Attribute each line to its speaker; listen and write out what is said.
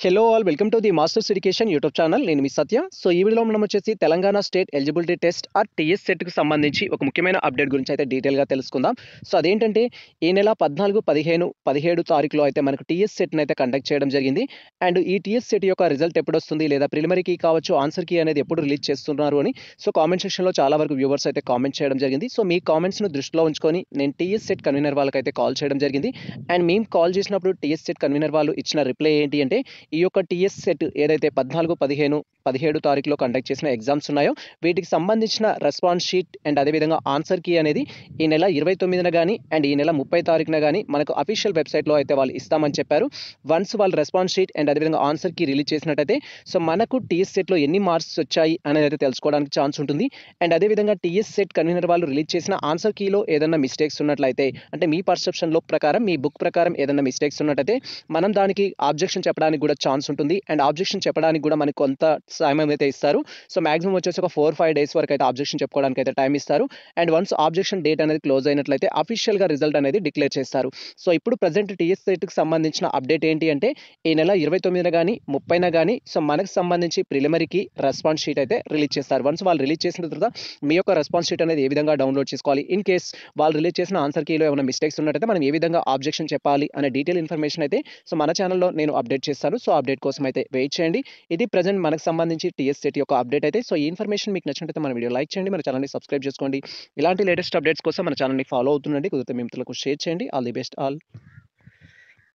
Speaker 1: hello all welcome to the masters education YouTube channel నేను మీ Satya so ఈ వీడియోలో మనం వచ్చేసి Telangana state eligibility test or TS సెట్కి సంబంధించి ఒక ముఖ్యమైన అప్డేట్ గురించి అయితే డీటెయిల్గా తెలుసుకుందాం సో అదేంటంటే ఈ నెల పద్నాలుగు పదిహేను పదిహేడు తారీఖులో అయితే మనకు టీఎస్ సెట్ని అయితే కండక్ట్ చేయడం జరిగింది అండ్ ఈ టీఎస్ సెట్ యొక్క రిజల్ట్ ఎప్పుడు వస్తుంది లేదా ప్రిలిమరీకి కావచ్చు ఆన్సర్ కీ అనేది ఎప్పుడు రిలీజ్ చేస్తున్నారు అని సో కామెంట్ సెక్షన్లో చాలా వరకు వ్యూవర్స్ అయితే కామెంట్ చేయడం జరిగింది సో మీ కామెంట్స్ను దృష్టిలో ఉంచుకొని నేను టీఎస్ సెట్ కన్వీనర్ వాళ్ళకైతే కాల్ చేయడం జరిగింది అండ్ మేము కాల్ చేసినప్పుడు టీఎస్ సెట్ కన్వీనర్ వాళ్ళు ఇచ్చిన రిప్లై ఏంటి అంటే ఈ యొక్క టీఎస్ సెట్ ఏదైతే పద్నాలుగు పదిహేను పదిహేడు తారీఖులో కండక్ట్ చేసిన ఎగ్జామ్స్ ఉన్నాయో వీటికి సంబంధించిన రెస్పాన్స్ షీట్ అండ్ అదేవిధంగా ఆన్సర్ కీ అనేది ఈ నెల ఇరవై తొమ్మిదిన కానీ అండ్ ఈ నెల ముప్పై తారీఖున కానీ మనకు అఫీషియల్ వెబ్సైట్లో అయితే వాళ్ళు ఇస్తామని చెప్పారు వన్స్ వాళ్ళు రెస్పాన్స్ షీట్ అండ్ అదేవిధంగా ఆన్సర్ కీ రిలీజ్ చేసినట్టయితే సో మనకు టీఎస్ సెట్లో ఎన్ని మార్క్స్ వచ్చాయి అనేది అయితే తెలుసుకోవడానికి ఛాన్స్ ఉంటుంది అండ్ అదేవిధంగా టీఎస్ సెట్ కన్వీనర్ వాళ్ళు రిలీజ్ చేసిన ఆన్సర్ కీలో ఏదైనా మిస్టేక్స్ ఉన్నట్లయితే అంటే మీ పర్సెప్షన్లో ప్రకారం మీ బుక్ ప్రకారం ఏదైనా మిస్టేక్స్ ఉన్నట్టయితే మనం దానికి ఆబ్జెక్షన్ చెప్పడానికి కూడా ఛాన్స్ ఉంటుంది అండ్ ఆబ్జెక్షన్ చెప్పడానికి కూడా మనకు కొంత సమయం అయితే ఇస్తారు సో మాక్సిమం వచ్చేసి ఒక ఫోర్ ఫైవ్ డేస్ వరకు అయితే ఆబ్జెక్షన్ చెప్పుకోవడానికి అయితే టైం ఇస్తారు అండ్ వన్స్ ఆబ్జెక్షన్ డేట్ అనేది క్లోజ్ అయినట్లయితే అఫీషియల్గా రిజల్ట్ అనేది డిక్లేర్ చేస్తారు సో ఇప్పుడు ప్రజెంట్ టీఎస్ సెట్కి సంబంధించిన అప్డేట్ ఏంటి అంటే ఈ నెల ఇరవై తొమ్మిదిన కానీ ముప్పైన కానీ సో మనకు సంబంధించి ప్రిలిమరీకి రెస్పాన్స్ షీట్ అయితే రిలీజ్ చేస్తారు వన్స్ వాళ్ళు రిలీజ్ చేసిన తర్వాత మీ యొక్క రెస్పాన్స్ షీట్ అనేది ఏ విధంగా డౌన్లోడ్ చేసుకోవాలి ఇన్ కేస్ వాళ్ళు రిలీజ్ చేసిన ఆన్సర్ కీలో ఏమైనా మిస్టేక్స్ ఉన్నట్టయితే మనం ఏ విధంగా ఆబ్జెక్షన్ చెప్పాలి అనే డీటెయిల్ ఇన్ఫర్మేషన్ అయితే సో మన ఛానల్లో నేను అప్డేట్ చేస్తాను సో అప్డేట్ కోసం అయితే వెయిట్ చేయండి ఇది ప్రజెంట్ మనకు సంబంధించి టీఎస్ సెట్ యొక్క అప్డేట్ అయితే సో ఈ ఇన్ఫర్మేషన్ మీకు నచ్చినట్లయితే మన వీడియో లైక్ చేయండి మన ఛానల్ని సబ్స్క్రైబ్ చేసుకోండి ఇలాంటి లేటెస్ట్ అప్డేట్స్ కోసం మన ఛానల్ని ఫాలో అవుతుండండి కుదిరితే మిమ్మల్ని షేర్ చేయండి ఆల్ ది బెస్ట్ ఆల్